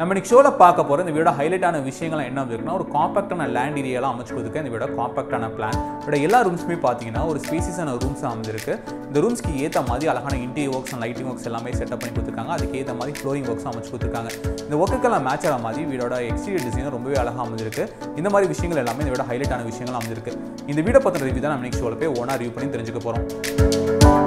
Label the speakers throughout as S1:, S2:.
S1: நம்ம இன்னைக்கு ஷோவில் பார்க்க போகிற இந்த வீடோட ஹைலைட்டான விஷயங்கள் என்ன இருக்குன்னா ஒரு காம்பாக்டான லேண்ட் ஏரியாலாம் அமைச்சு கொடுத்துருக்க இந்த வீடோட காம்பாக்டான பிளான் இதோட எல்லா ரூம்ஸுமே பார்த்தீங்கன்னா ஒரு ஸ்பேசிஸான ரூம்ஸ் அமைஞ்சிருக்கு இந்த ரூம்ஸ்க்கு ஏற்ற மாதிரி அழகான interior works and lighting works எல்லாமே செட்டப் பண்ணி கொடுத்துருக்காங்க அதுக்கு ஏற்ற மாதிரி ஃப்ளோரிங் ஒர்க்ஸ் அமைச்சு கொடுத்துருக்காங்க இந்த ஒர்க்குக்கெல்லாம் மேட்ச் ஆகிற மாதிரி வீடோட எக்ஸ்டீரியர் டிசைன் ரொம்பவே அழகாக அமைஞ்சிருக்கு இந்த மாதிரி விஷயங்கள் எல்லாமே இந்த வீட ஹைலைட்டான விஷயங்கள் அமைஞ்சிருக்கு இந்த வீடை பற்றின ரிவ்யூ தான் நம்ம இன்னைக்கு ஷோவில் போய் ஓனா ரிவ்யூ பண்ணி தெரிஞ்சுக்க போகிறோம்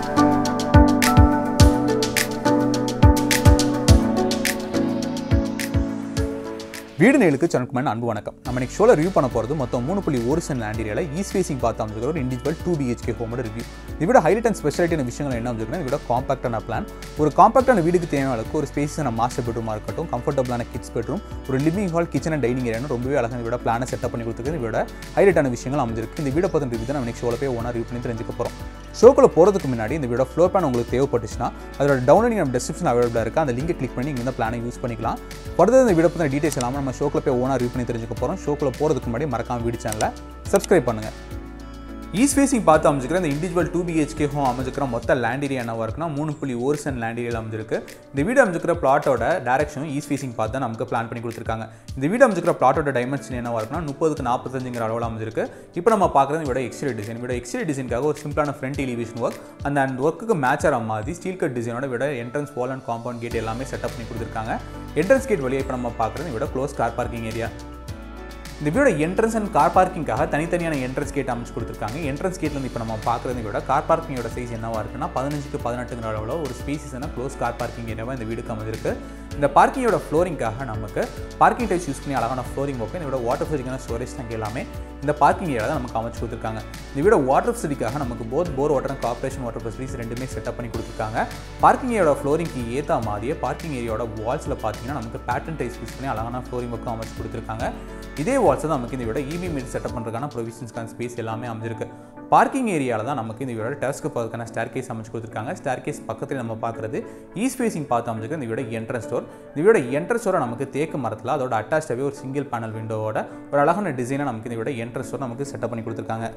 S1: வீடு நேலுக்கு சனக்குமன் அன்பு வணக்கம் நம்ம இன்னைக்கு ஷோவில் ரிவ்யூ பண்ண போகிறது மொத்தம் மூணு புள்ளி ஒரு சென்ட் லேண்ட் ஏரியாவில் ஈஸ்ட் ஃபேசிங் பார்த்து அமைச்சிருக்கிற ஒரு இண்டிவிஜுவல் டூ பிஹெச்கே ஹோமோட ரிவ்யூ இதோட ஹைலைட் அண்ட் ஸ்பெஷாலிட்டியான விஷயங்கள் என்ன அமைச்சிருக்குன்னா இதோட காம்பாக்டான பிளான் ஒரு காம்பாக்டான வீடுக்கு தேவையான அளவுக்கு ஒரு ஸ்பேஸான மாஸ்டர் பெட்ரூமாக இருக்கட்டும் கம்ஃபர்டபுளான கிட்ஸ் பெட்ரூம் ஒரு living hall kitchen and dining area ரொம்பவே அழகாக இதோட பிளானை செட்டப் பண்ணி கொடுத்துருக்கு இதோட ஹைலைட்டான விஷயங்கள் அமைஞ்சிருக்கு இந்த வீடை பற்றின ரிவ்யூ தான் நம்ம இன்னைக்கு ஷோவில் போய் ஒன்றா ரிவ்யூ பண்ணி தெரிஞ்சுக்க போகிறோம் ஷோக்குள்ள போகிறதுக்கு முன்னாடி இந்த வீடியோ ஃப்ளோர் பிளான் உங்களுக்கு தேவைப்பட்டுச்சுன்னா அதோட டவுன்லோடிங் நம்ம டிஸ்கிரிப்ஷன் அவைலபிளாக இருக்குது அந்த லிங்கை கிளிக் பண்ணி நீங்கள் இந்த பிளானை யூஸ் பண்ணிக்கலாம் ஃபர்தர் இந்த வீடியோ பற்றின டீட்டெயில்ஸ் எல்லாமே நம்ம ஷோக்கில் போய் ஓனாக ரிவ்யூ பண்ணி தெரிஞ்சுக்க போகிறோம் ஷோக்குள்ள போகிறதுக்கு முன்னாடி மறக்காம வீடியோ சேனலை சப்ஸ்கிரைப் பண்ணுங்கள் ஈஸ்ட் ஃபேசிங் பார்த்து அமைச்சிக்கிற இந்த இண்டிவிஜுவல் டூ பிஹெச்கே ஹோம் அமைச்சிக்கிற மொத்த லேண்ட் ஏரியா என்னவா இருக்குன்னா மூணு புள்ளி ஒரு சென்ட் லேண்ட் ஏரியா அமைஞ்சிருக்கு இந்த வீடு அமைச்சிக்கிற பிளாட்டோட டேரக்ஷனும் ஈஸ்ட் ஃபேசிங் பார்த்து தான் நமக்கு பிளான் பண்ணி கொடுத்துருக்காங்க இந்த வீடு அமைச்சிக்கிற பிளாட்டோட டைமென்ஷன் என்னவா இருக்குன்னா முப்பதுக்கு நாற்பத்தஞ்சுங்கிற அளவில் அமைஞ்சிருக்கு இப்போ நம்ம பார்க்குறது இதோட எக்ஸ்டீரியர் டிசைன் இதோட எக்ஸ்டீரியர் டிசைனுக்காக ஒரு சிம்பிளான ஃப்ரண்ட் எலிவேஷன் ஒர்க் அந்த அந்த ஒர்க்குக்கு மேட்ச் ஆகிற மாதிரி ஸ்டீல் கட் டிசைனோட விட entrance wall and compound gate எல்லாமே செட்டப் பண்ணி கொடுத்துருக்காங்க என்ட்ரன்ஸ் கேட் வழியாக இப்போ நம்ம பார்க்குறது இதோட க்ளோஸ் கார் பார்க்கிங் ஏரியா இந்த வீடோட என்ட்ரன்ஸ் அண்ட் கார் பார்க்கிங்காக தனித்தனியான என்ட்ரன்ஸ் கேட் அமைச்சு கொடுத்துருக்காங்க என்ட்ரன்ஸ் கேட்லேருந்து இப்போ நம்ம பார்க்குறது விட கார் பார்க்கிங்கோட சைஸ் என்னவா இருக்குன்னா பதினஞ்சுக்கு பதினெட்டுங்கிற அளவில் ஒரு ஸ்பேசிஸான க்ளோஸ் கார் பார்க்கிங் ஏரியாவாக இந்த வீடுக்கு அமைஞ்சிருக்கு இந்த பார்க்கிங்கோட ஃப்ளோரிங்காக நமக்கு பார்க்கிங் டைப்ஸ் யூஸ் பண்ணி அழகான ஃப்ளோரிங் ஒர்க்கு இந்த வாட்டர் ஃபெசிலிக்கான ஸ்டோரேஜ் டேங்க் எல்லாமே இந்த பார்க்கிங் ஏரியா தான் நமக்கு அமைச்சு கொடுத்துருக்காங்க இந்த வீட வாட்டர் ஃபெசிலிக்காக நமக்கு both bore water and corporation water facilities ரெண்டுமே செட்டப் பண்ணி கொடுத்துருக்காங்க பார்க்கிங் ஏரியோட ஃப்ளோரிங்க்கு ஏற்ற மாதிரியே பார்க்கிங் ஏரியாவோட வால்ஸில் பார்த்தீங்கன்னா நமக்கு பேட்டர்ன் டைப்ஸ் யூஸ் பண்ணி அழகான ஃப்ளோரிங் ஒர்க்கும் அமைச்சு கொடுத்துருக்காங்க இதே வால்ஸ் தான் நமக்கு இந்த விட இவி மீட் செட்டப் பண்ணுறதுக்கான ப்ரொவிஷன்ஸ்க்கான ஸ்பேஸ் எல்லாமே அமைஞ்சிருக்கு பார்க்கிங் ஏரியாவில் தான் நமக்கு இந்த விட டெஸ்க்கு போகிறதுக்கான ஸ்டேர் கேஸ் அமைச்சு கொடுத்துருக்காங்க ஸ்டேர் கேஸ் பக்கத்தில் நம்ம பார்க்குறது ஈஸ்ட் ஃபேசிங் பார்த்து அமைச்சிருக்கு இந்த விட என்ட்ரன்ஸ் ஸ்டோர் இந்த விட என்ட்ரன்ஸ் ஸ்டோரை நமக்கு தேக்கு மரத்தில் அதோட அட்டாச்சாகவே ஒரு சிங்கிள் பேனல் விண்டோவோட ஒரு அழகான டிசைனாக நமக்கு இந்த விட என்ட்ரன்ஸ் ஸ்டோர் நமக்கு செட்டப் பண்ணி கொடுத்துருக்காங்க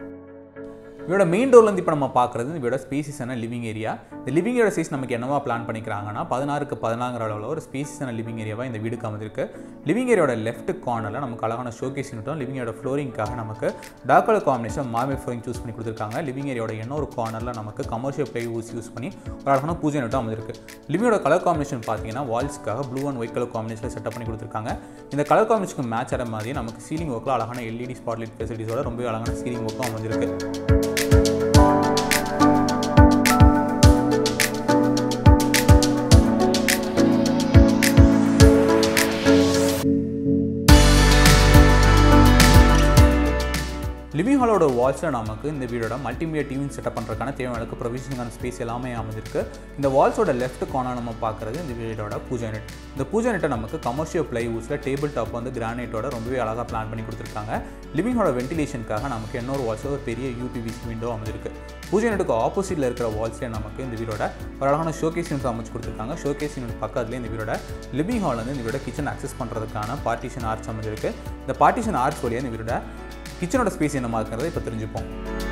S1: இதோட மெயின் டோர்லேருந்து இப்போ நம்ம பார்க்குறது இதோட ஸ்பேசிஸான லிவிங் ஏரியா இந்த லிவிங் ஏரியா சைஸ் நமக்கு என்னவா பிளான் பண்ணிக்கிறாங்கன்னா பதினாறுக்கு பதினாங்கிற அளவில் ஒரு ஸ்பேசிஸான லிவிங் ஏரியாவாக இந்த வீடுக்கு அமைந்திருக்கு லிவிங் ஏரியாவோட லெஃப்ட் கார்னரில் நமக்கு அழகான ஷோகேஸ் யூனிட்டும் லிவிங் ஏரியோட ஃப்ளோரிங்காக நமக்கு dark colour combination marble flooring choose பண்ணி கொடுத்துருக்காங்க லிவிங் ஏரியாவோட இன்னொரு கார்னரில் நமக்கு கமர்ஷியல் பிளே யூஸ் யூஸ் பண்ணி ஒரு அழகான பூஜை யூனிட்டும் அமைந்திருக்கு லிவிங்கோட கலர் காம்பினேஷன் பார்த்தீங்கன்னா வால்ஸ்க்காக ப்ளூ அண்ட் ஒயிட் கலர் காம்பினேஷனில் செட்டப் பண்ணி கொடுத்துருக்காங்க இந்த கலர் காம்பினேஷனுக்கு மேட்ச் ஆகிற மாதிரி நமக்கு சீலிங் ஒர்க்கில் அழகான எல்இடி ஸ்பாட்லைட் ஃபெசிலிட்டிஸோட ரொம்ப அழகான சீலிங் ஒர்க்கும் அமைஞ்சிருக்கு லிவிங் ஹாலோட வால்ஸில் நமக்கு இந்த வீடோட மல்டிமீடியா டிவி செட்டப் பண்ணுறதுக்கான தேவையான ப்ரொவிஷனுக்கான ஸ்பேஸ் எல்லாமே அமைஞ்சிருக்கு இந்த வால்ஸோட லெஃப்ட் கார்னர் நம்ம பார்க்குறது இந்த வீடோட பூஜா யூனிட் இந்த பூஜா யூனிட்டை நமக்கு கமர்ஷியல் ப்ளைவுட்ஸில் டேபிள் டாப் வந்து கிரானைட்டோட ரொம்பவே அழகாக பிளான் பண்ணி கொடுத்துருக்காங்க லிவிங் ஹாலோட வென்டிலேஷனுக்காக நமக்கு இன்னொரு வால்ஸில் ஒரு பெரிய யூபிவிசி விண்டோ அமைஞ்சிருக்கு பூஜா யூனிட்டுக்கு ஆப்போசிட்டில் இருக்கிற வால்ஸ்லேயே நமக்கு இந்த வீடோட ஒரு அழகான ஷோகேஸ் யூனிட் அமைச்சு கொடுத்துருக்காங்க ஷோகேஸ் யூனிட் பக்கத்துலேயே இந்த வீடோட லிவிங் ஹால் வந்து இந்த வீடோட கிச்சன் அக்சஸ் பண்ணுறதுக்கான பார்ட்டிஷன் ஆர்ச் அமைஞ்சிருக்கு இந்த பார்ட்டிஷன் ஆர்ச் வழியாக இந்த வீடோட கிச்சனோட ஸ்பேஸ் என்னமா இருக்கிறத இப்போ தெரிஞ்சுப்போம்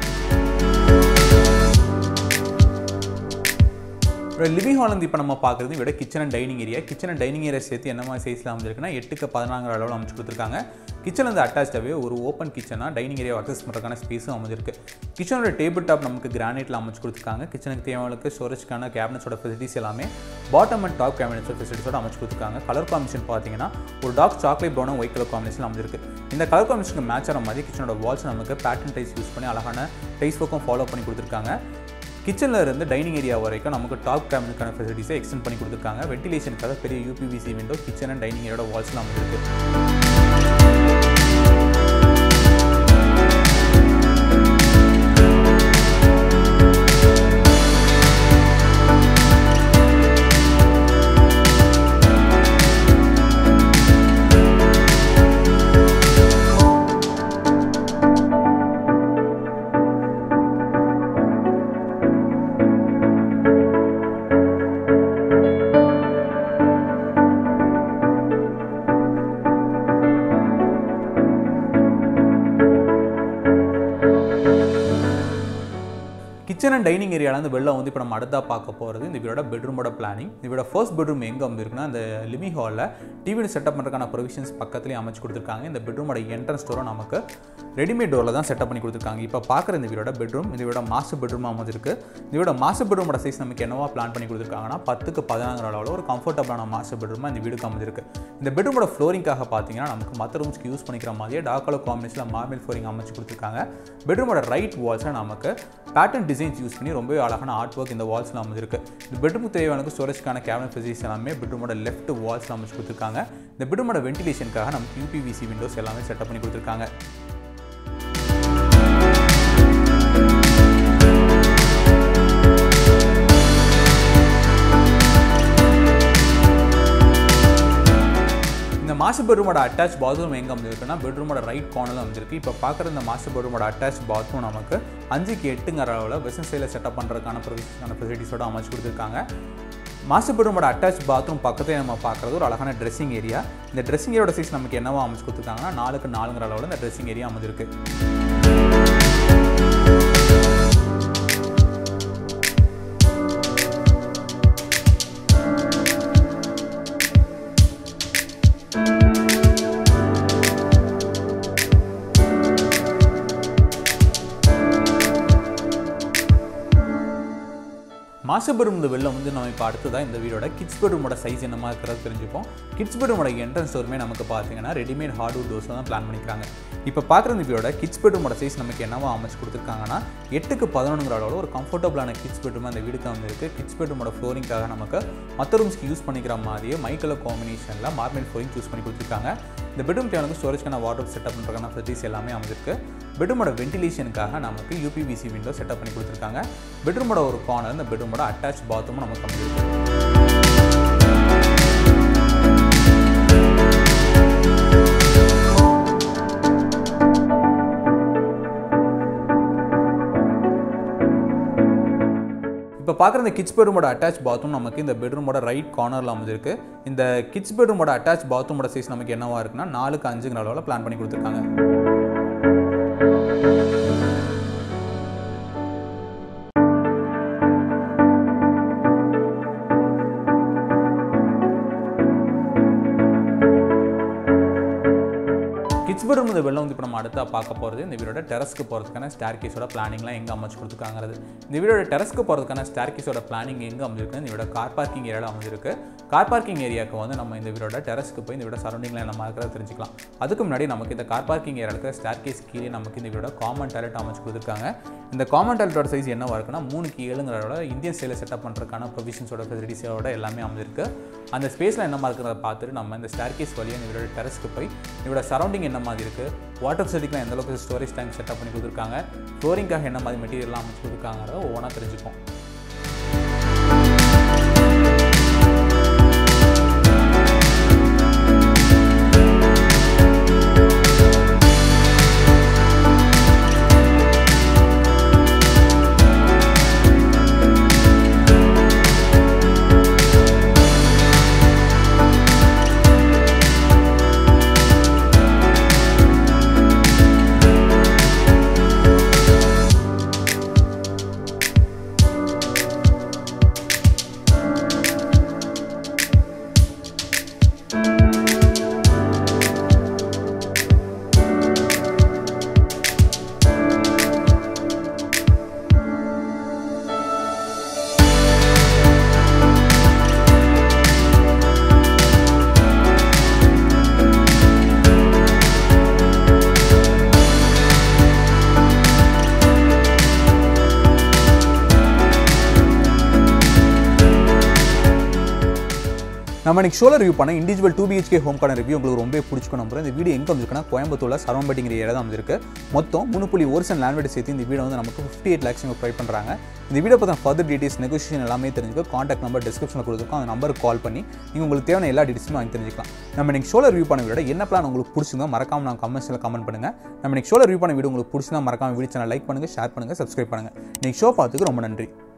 S1: லிவிங் ஹால் வந்து இப்போ நம்ம பார்க்குறது விட kitchen and dining area kitchen and dining area சேர்த்து என்ன மாதிரி சைஸில் அமைஞ்சிருக்குன்னா எட்டுக்கு பதினாங்கிற அளவில் அமைச்சு கொடுத்துருக்காங்க கிச்சன் வந்து அட்டாச்சாகவே ஒரு ஓப்பன் கிச்சனாக டைனிங் ஏரியா அக்சஸ் பண்ணுறதுக்கான ஸ்பேஸும் அமைஞ்சிருக்கு கிச்சனோட டேபிள் டாப் நமக்கு கிரானைட்டில் அமைச்சு கொடுத்துருக்காங்க கிச்சனுக்கு தேவையான ஸ்டோரேஜ்க்கான கேபினட்ஸோட ஃபெசிலிட்டிஸ் எல்லாமே பாட்டம் அண்ட் டாப் கேபினட்ஸோட ஃபெசிலிட்டிஸோட அமைச்சு கொடுத்துருக்காங்க கலர் காம்பினேஷன் பார்த்தீங்கன்னா ஒரு டார்க் சாக்லேட் ப்ரௌனும் ஒயிட் கலர் காம்பினேஷன் அமைஞ்சிருக்கு இந்த கலர் காம்பினேஷனுக்கு மேட்ச் ஆகிற மாதிரி கிச்சனோட வால்ஸ் நமக்கு பேட்டர்ன் டைஸ் யூஸ் பண்ணி அழகான டைஸ் ஒர்க்கும் ஃபாலோ பண்ணி கொடுத்துருக்காங்க கிச்சனில் இருந்து டைனிங் ஏரியா வரைக்கும் நமக்கு டாப் கேபினுக்கான ஃபெசிலிட்டிஸை எக்ஸ்டெண்ட் பண்ணி கொடுத்துருக்காங்க வென்டிலேஷனுக்காக பெரிய UPVC window kitchen and dining ஏரியோட வால்ஸ்லாம் அமைஞ்சிருக்கு டைனிங் ஏரியாலேருந்து வெளில வந்து இப்போ நம்ம அடுத்தா பார்க்க போகிறது இந்த வீடோட பெட்ரூமோட பிளானிங் இந்த வீடோட ஃபர்ஸ்ட் பெட்ரூம் எங்கே வந்துருக்குன்னா இந்த லிவிங் ஹாலில் டிவி செட்டப் பண்ணுறதுக்கான ப்ரொவிஷன்ஸ் பக்கத்துலேயே அமைச்சு கொடுத்துருக்காங்க இந்த பெட்ரூமோட என்ட்ரன்ஸ் டோரும் நமக்கு ரெடிமேட் டோரில் தான் செட்டப் பண்ணி கொடுத்துருக்காங்க இப்போ பார்க்குற இந்த வீடோட பெட்ரூம் இந்த வீடோட மாஸ்டர் பெட்ரூம் அமைஞ்சிருக்கு இந்த வீடோட மாஸ்டர் பெட்ரூமோட சைஸ் நமக்கு என்னவா பிளான் பண்ணி கொடுத்துருக்காங்கன்னா பத்துக்கு பதினாறு அளவில் ஒரு கம்ஃபர்டபுளான மாஸ்டர் பெட்ரூமாக இந்த வீடுக்கு அமைஞ்சிருக்கு இந்த பெட்ரூமோட ஃப்ளோரிங்காக பார்த்தீங்கன்னா நமக்கு மற்ற ரூம்ஸ்க்கு யூஸ் பண்ணிக்கிற மாதிரியே டார்க் கலர் காம்பினேஷனில் மார்பிள் ஃப்ளோரிங் அமைச்சு கொடுத்துருக்காங்க பெட்ரூமோட ரைட் வால்ஸில் நமக்கு பேட்டர்ன் டிசைன்ஸ் யூஸ் பண்ணி ரொம்பவே அழகான ஆர்ட் ஒர்க் இந்த வால்ஸில் அமைஞ்சிருக்கு இந்த பெட்ரூமுக்கு தேவையான ஸ்டோரேஜ்க்கான கேபினட் ஃபெசிலிட்டிஸ் எல்லாமே பெட்ரூமோட லெஃப்ட் வால்ஸில் அமைச்சு கொடுத்துருக்காங்க இந்த பெட்ரூமோட வென்டிலேஷனுக்காக நமக்கு யூபிவிசி விண்டோஸ் எல்லாமே செட்டப் பண்ணி கொடுத்துருக்காங்க இந்த மாஸ்டர் பெட்ரூமோட அட்டாச் பாத்ரூம் எங்கே அமைஞ்சிருக்குன்னா பெட்ரூமோட ரைட் கார்னரில் அமைஞ்சிருக்கு இப்போ பார்க்குற இந்த மாஸ்டர் பெட்ரூமோட அட்டாச் பாத்ரூம் நமக்கு அஞ்சுக்கு எட்டுங்கிற அளவில் வெஸ்டர்ன் ஸ்டைலில் செட்டப் பண்ணுறதுக்கான ப்ரொவிஷனான ஃபெசிலிட்டிஸோட அமைச்சு கொடுத்துருக்காங்க மாஸ்டர் பெட்ரூமோட அட்டாச் பாத்ரூம் பக்கத்தில் நம்ம பார்க்குறது ஒரு அழகான ட்ரெஸ்ஸிங் ஏரியா இந்த ட்ரெஸ்ஸிங் ஏரியோட சைஸ் நமக்கு என்னவா அமைச்சு கொடுத்துருக்காங்கன்னா நாலுக்கு நாலுங்கிற அளவில் இந்த ட்ரெஸ்ஸிங் ஏரியா அமைஞ்சிருக்கு மாஸ்டர் பெட்ரூம் இந்த வெளில வந்து நம்ம இப்போ அடுத்ததாக இந்த வீடோட கிட்ஸ் பெட்ரூமோட சைஸ் என்னமா இருக்கிறது தெரிஞ்சுப்போம் கிட்ஸ் பெட்ரூமோட என்ட்ரன்ஸ் டோருமே நமக்கு பார்த்தீங்கன்னா ரெடிமேட் ஹார்ட்வுட் டோர்ஸ் தான் பிளான் பண்ணிக்கிறாங்க இப்போ பார்க்குற இந்த வீடோட கிட்ஸ் பெட்ரூமோட சைஸ் நமக்கு என்னவா அமைச்சு கொடுத்துருக்காங்கன்னா எட்டுக்கு பதினொன்றுங்கிற அளவில் ஒரு கம்ஃபர்டபுளான கிட்ஸ் பெட்ரூம் அந்த வீடுக்கு வந்துருக்கு கிட்ஸ் பெட்ரூமோட ஃப்ளோரிங்காக நமக்கு மற்ற ரூம்ஸ்க்கு யூஸ் பண்ணிக்கிற மாதிரியே மைக்கலர் காம்பினேஷனில் மார்பிள் ஃப்ளோரிங் சூஸ் பண்ணி கொடுத்துருக்காங்க இந்த பெட்ரூம் தேவையான ஸ்டோரேஜ்க்கான வாட்டர் செட்டப் பண்ணுறதுக்கான ஃபெசிலிட்டிஸ் எல்லாமே அமைஞ்சிருக்கு பெட்ரூமோட வென்டிலேஷனுக்காக நமக்கு யூபிவிசி விண்டோ செட்டப் பண்ணி கொடுத்துருக்காங்க பெட்ரூமோட ஒரு கார்னர் இந்த பெட்ரூமோட அட்டாச் பாத்ரூமும் நமக்கு அமைஞ்சிருக்கு இப்போ பார்க்குற இந்த கிட்ஸ் பெட்ரூமோட அட்டாச் பாத்ரூம் நமக்கு இந்த பெட்ரூமோட ரைட் கார்னரில் அமைஞ்சிருக்கு இந்த கிட்ஸ் பெட்ரூமோட அட்டாச் பாத்ரூமோட சைஸ் நமக்கு என்னவா இருக்குன்னா நாலுக்கு அஞ்சுங்கிற அளவில் பிளான் பண்ணி கொடுத்துருக்காங்க கிட்ஸ் பெட்ரூம் இந்த வெளில வந்து இப்போ நம்ம அடுத்தா பார்க்க போகிறது இந்த வீடோட டெரஸ்க்கு போகிறதுக்கான ஸ்டேர் கேஸோட பிளானிங்லாம் எங்கே அமைச்சு கொடுத்துருக்காங்கிறது இந்த வீடோட டெரஸ்க்கு போகிறதுக்கான ஸ்டேர் கேஸோட பிளானிங் எங்கே அமைஞ்சிருக்கு இந்த வீடோட கார் பார்க்கிங் ஏரியாவில் அமைஞ்சிருக்கு கார் பார்க்கிங் ஏரியாவுக்கு வந்து நம்ம இந்த வீடோட டெரஸ்க்கு போய் இந்த வீட சரௌண்டிங்கில் நம்ம இருக்கிறத தெரிஞ்சுக்கலாம் அதுக்கு முன்னாடி நமக்கு இந்த கார் பார்க்கிங் ஏரியா இருக்கிற ஸ்டேர் கேஸ் கீழே நமக்கு இந்த வீடோட காமன் டாய்லெட் அமைச்சு கொடுத்துருக்காங்க இந்த காமன் டாய்லெட்டோட சைஸ் என்னவா இருக்குன்னா மூணுக்கு ஏழுங்கிறோட இந்தியன் ஸ்டைலில் செட்டப் பண்ணுறதுக்கான ப்ரொவிஷன்ஸோட ஃபெசிலிட்டிஸோட எல்லாமே அமைஞ்சிருக்கு அந்த ஸ்பேஸில் என்னமா இருக்கிறத பார்த்துட்டு நம்ம இந்த ஸ்டேர் கேஸ் வழியாக இந்த வீடோட டெரஸ்க்கு போய் இதோட சரௌண்டிங் என்ன மாதிரி இருக்குது வாட்டர் ஃபெசிலிட்டிலாம் எந்த அளவுக்கு ஸ்டோரேஜ் டேங்க் செட்டப் பண்ணி கொடுத்துருக்காங்க ஃப்ளோரிங்காக என்ன மாதிரி மெட்டீரியல்லாம் அமைச்சு கொடுத்துருக்காங்கிறத ஒவ்வொன்றா தெரிஞ்சுப்போம் நம்ம இன்னைக்கு ஷோல ரிவ்யூ பண்ண இண்டிவிஜுவல் டூ பிஹெச்கே ஹோம்கான ரிவ்யூ உங்களுக்கு ரொம்ப பிடிச்சிக்கும் நம்புறேன் இந்த வீடு எங்கே வந்துருக்குன்னா கோயம்புத்தூர்ல சரௌண்டிங் ஏரியா தான் அமைஞ்சிருக்கு மொத்தம் மூணு புள்ளி ஒரு சென்ட் லேண்ட் வீடு சேர்த்து இந்த வீடு வந்து நமக்கு ஃபிஃப்டி எயிட் லேக்ஸ் ப்ரொவைட் பண்ணுறாங்க இந்த வீடியோ பற்றின ஃபர்தர் டீடைல்ஸ் நெகோசியேஷன் எல்லாமே தெரிஞ்சுக்க காண்டாக்ட் நம்பர் டிஸ்கிரிப்ஷனில் கொடுத்துருக்கோம் அந்த நம்பருக்கு கால் பண்ணி நீங்கள் உங்களுக்கு தேவையான எல்லா டீடைல்ஸும் வாங்கி தெரிஞ்சுக்கலாம் நம்ம இன்னைக்கு ஷோல ரிவ்யூ பண்ண வீடியோ என்ன பிளான் உங்களுக்கு பிடிச்சிருந்தோ மறக்காம நான் கமெண்ட்ஸில் கமெண்ட் பண்ணுங்க நம்ம இன்னைக்கு ஷோல ரிவ்யூ பண்ண வீடியோ உங்களுக்கு பிடிச்சிருந்தா மறக்காம வீடியோ சேனல் லைக் பண்ணுங்க ஷேர் பண்ணுங்க சப்ஸ்கிரைப் பண்ணுங்க இன்னைக்கு ஷோ பார்த்துக்கு ரொம்ப நன்றி